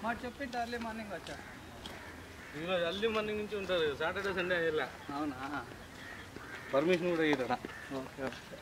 మాట చెప్పి early morning వచ్చా ఈరోజు అర్లీ మార్నింగ్ నుంచి ఉంటారు సాటర్డే సండే ఇలా అవునా పర్మిషన్ కూడా ఇయ్యరా ఓకే ఓకే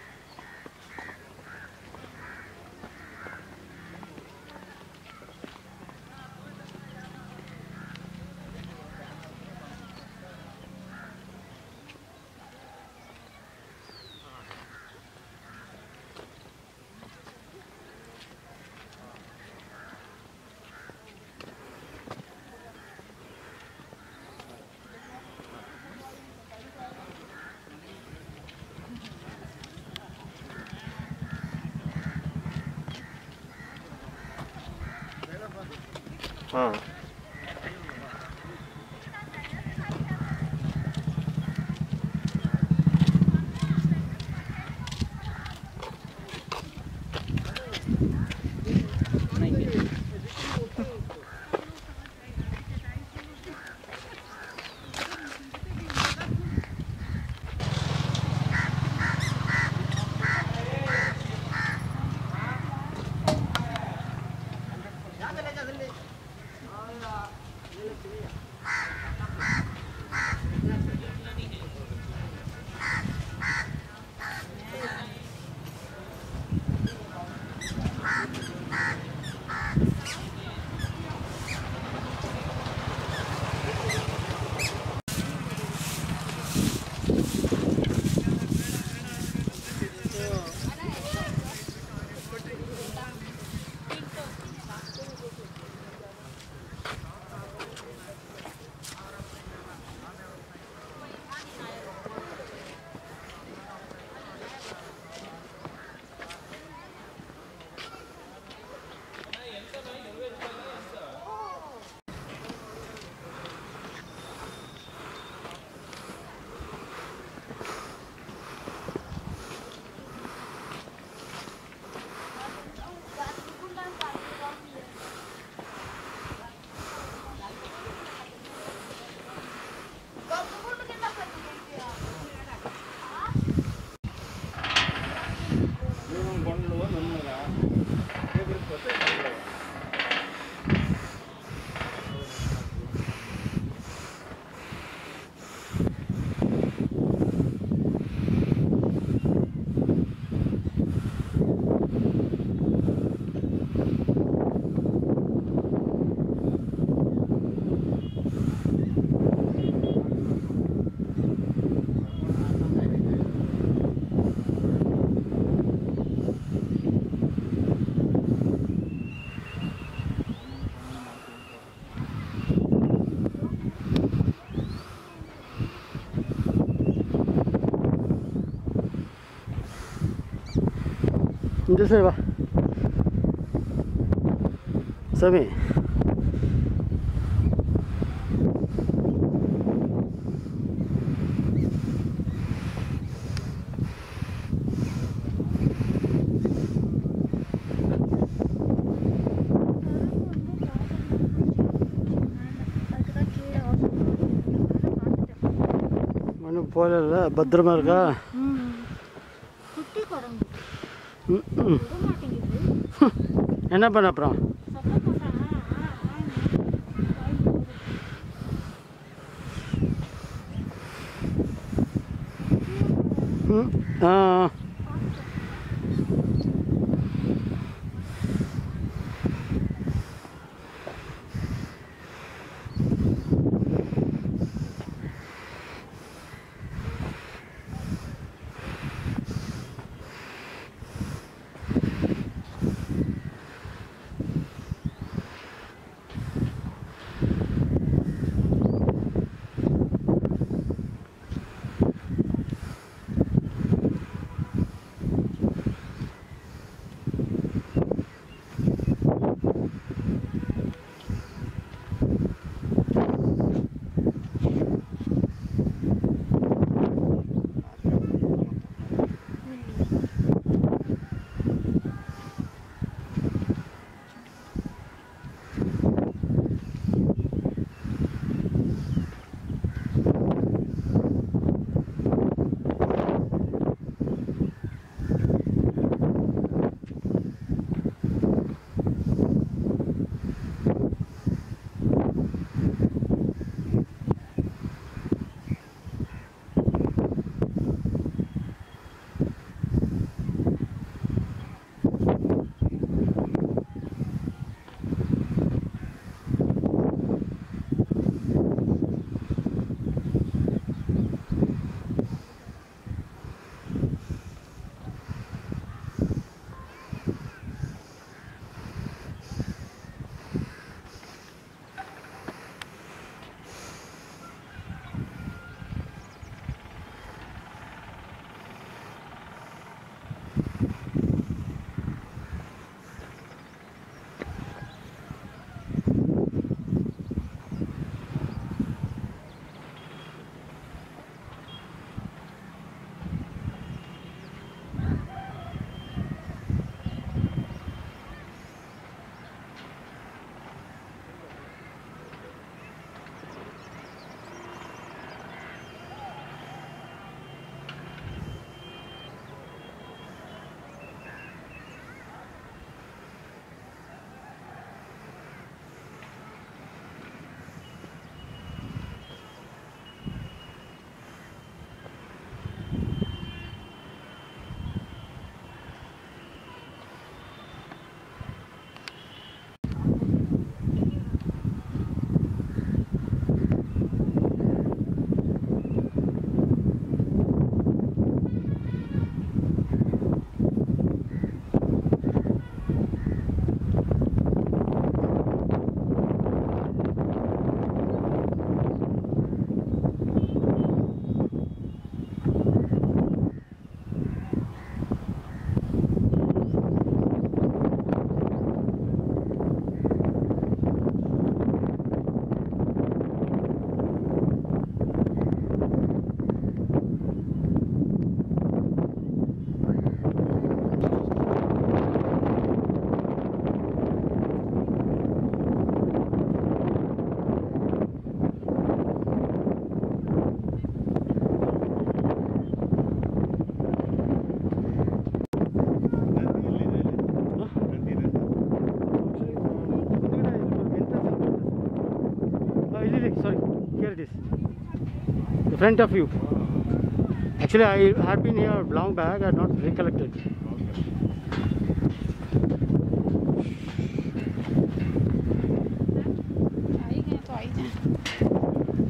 కొండలు నమ్మగా இந்த சைடு வா சாமி ஒன்றும் போகல பத்திரமா இருக்கா குட்டி குரங்கு ம், ம். விட மாட்டேங்குது என்ன பண்ண அப்புறம் சத்தம் போடுறான் ம் ஆ ஆ. front of you. Actually, I had been here long back. I had not recollected. आई गए तो आई जाए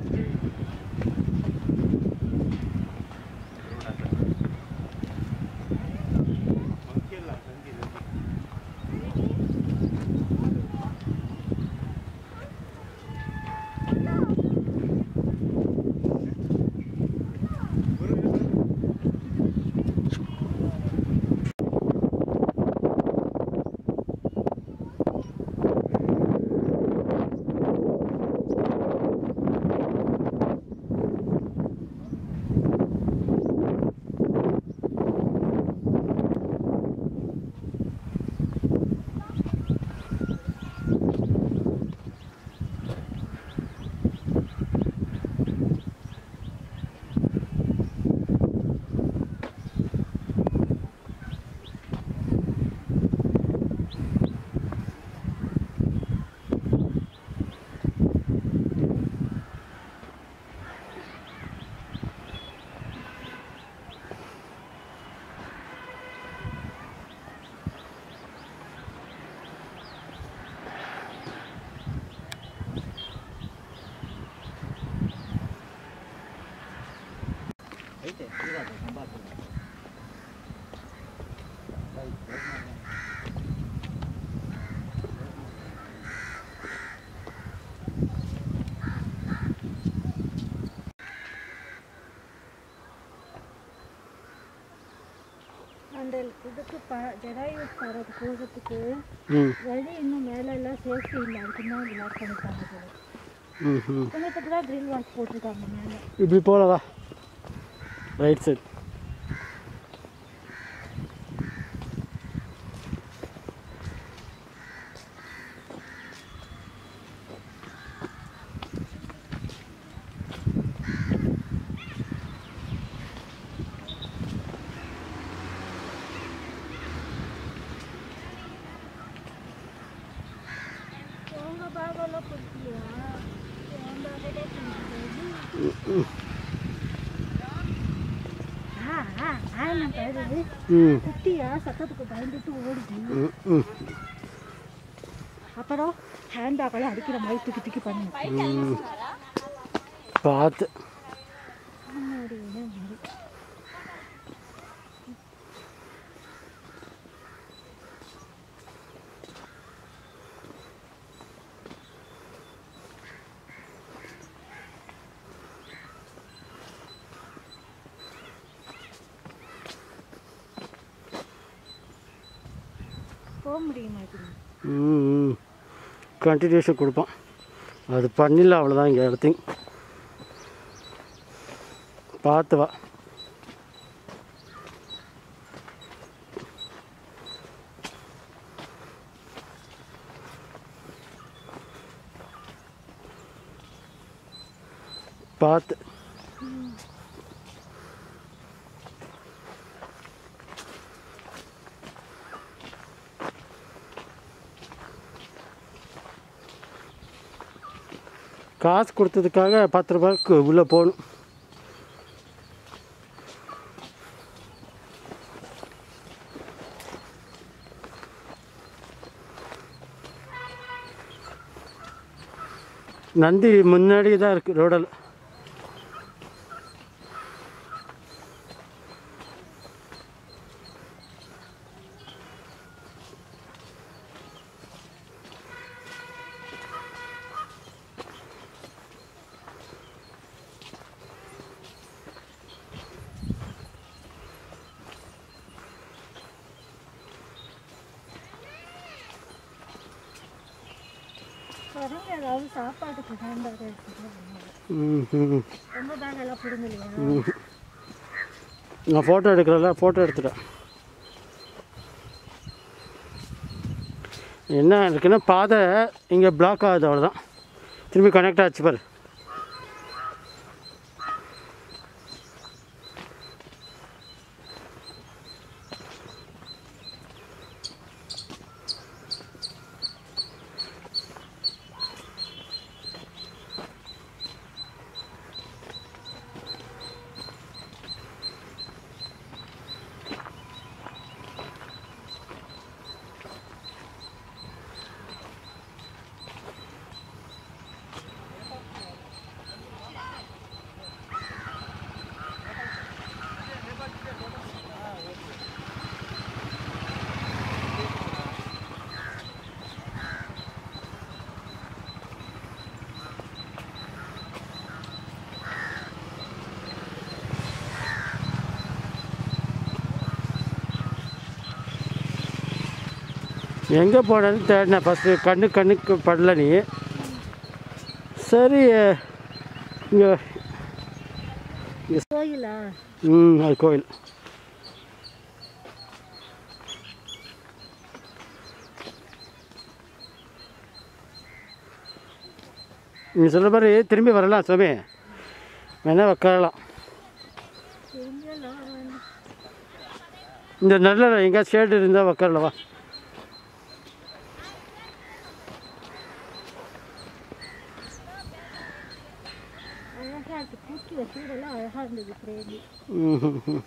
அந்த இதுக்கு ப ஜடாயு போகிறது போகிறதுக்கு ம் வழி இன்னும் மேலே எல்லாம் சேஃப்டி இல்லை அதுக்கு தான் பிளாக் பண்ணிட்டாங்க போல ம் ம் உங்களுக்கு தான் ட்ரில் ஒர்க் போட்டிருக்காங்க மேலே இப்படி போகலவா ரைட் சைட் உங்க பாகம்லாம் பிடிக்கலையா உங்க பாகலே ஆ ஆ ஆ நான் பேசுறது ம் குட்டியா சத்தத்துக்கு பயந்துட்டு ஓடுது ம் ம் அப்புறம் ஹேண்ட் பேக்கெல்லாம் அடிக்கிற மாதிரி தூக்கி தூக்கி பண்ணணும் ம் பார்த்து முன்னாடி என்ன மாதிரி போக முடிய மாட்டேங்குது ம் கண்டினியூஷன் கொடுப்பான் அது பண்ணிடல அவ்வளோதான் இங்கே இடத்தையும் பார்த்து வா பார்த்து காசு கொடுத்ததுக்காக பத்து ரூபாய்க்கு உள்ளே போகணும் நந்தி முன்னாடி தான் இருக்குது ரோடில் வரவங்க ஏதாவது சாப்பாட்டுக்கு ஹேண்ட் பேக் எடுத்துட்டு வருவாங்க. ம் ம் உங்க பேக் எல்லாம் பிடுங்கலையா ம். நான் ஃபோட்டோ எடுக்கிறேன்ல ஃபோட்டோ எடுத்துட்டேன் என்ன இருக்குன்னா பாதை இங்கே பிளாக் ஆகுது அவ்வளோதான் திரும்பி கனெக்ட் ஆச்சு பாரு எங்கே போனேன்னு தேடினேன் ஃபஸ்ட்டு கண்ணு கண்ணுக்கு படல நீ சரி இங்கே கோயிலா ம் அது கோயில் நீ சொல்கிற மாதிரி திரும்பி வரலாம் சுவாமி வேணா உட்காரலாம் எங்கெல்லாம் வேணும் இந்த நல்ல எங்கேயா ஷேடு இருந்தால் உட்காரல வா அழகாக இருக்கு பூச்சி வச்சதெல்லாம் அழகாக இருந்தது பிரேமி ம்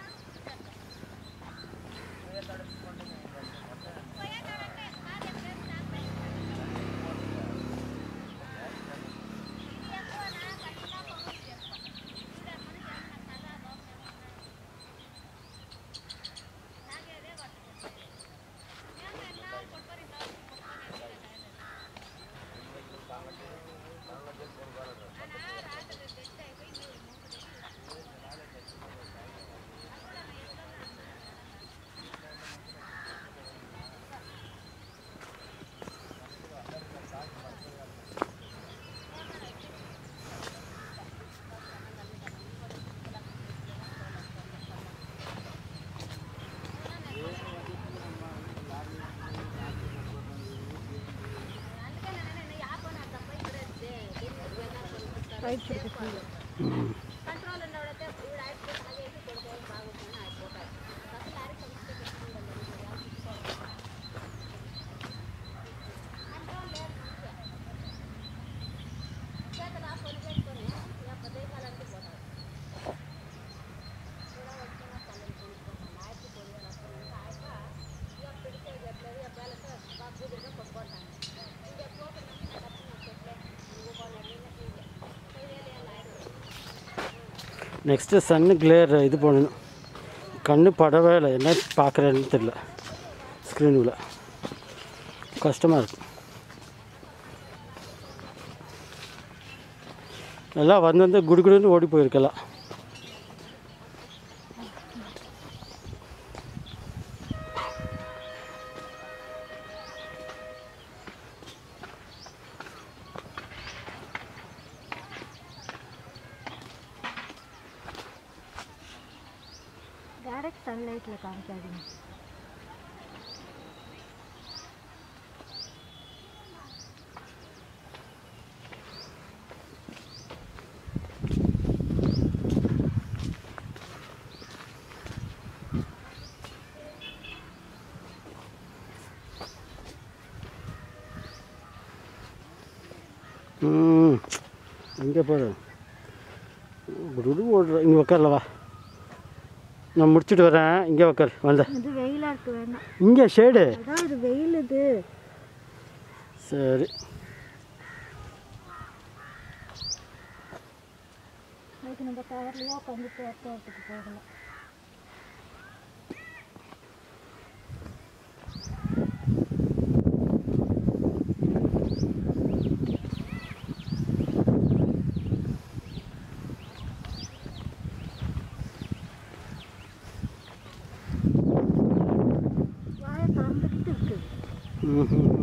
ரைட் இருக்கு நெக்ஸ்ட்டு சன்னு கிளேர் இது பண்ணணும் கண்ணு படவே இல்லை என்ன பார்க்குறேன்னு தெரில ஸ்க்ரீனுக்குள்ள கஷ்டமாக இருக்கு எல்லாம் வந்து வந்து குடுகுடுன்னு ஓடி போயிருக்கலாம் டேரக்ட் சன்லைட்டில் காமிக்காதீங்க ம் எங்கே போகிறேன் குடு ஓடுற இங்கே உட்காரல வா நான் முடிச்சுட்டு வரேன் இங்கே உட்கார் வந்த இது வெயிலாக இருக்கு வேண்டாம் இங்கே ஷேடு அதான் இது வெயில் இது சரி அதுக்கு நம்ம கார்லேயே உட்காந்து தோட்டத்துக்கு போகலாம் வாயை திறந்துக்கிட்டு இருக்குது ம்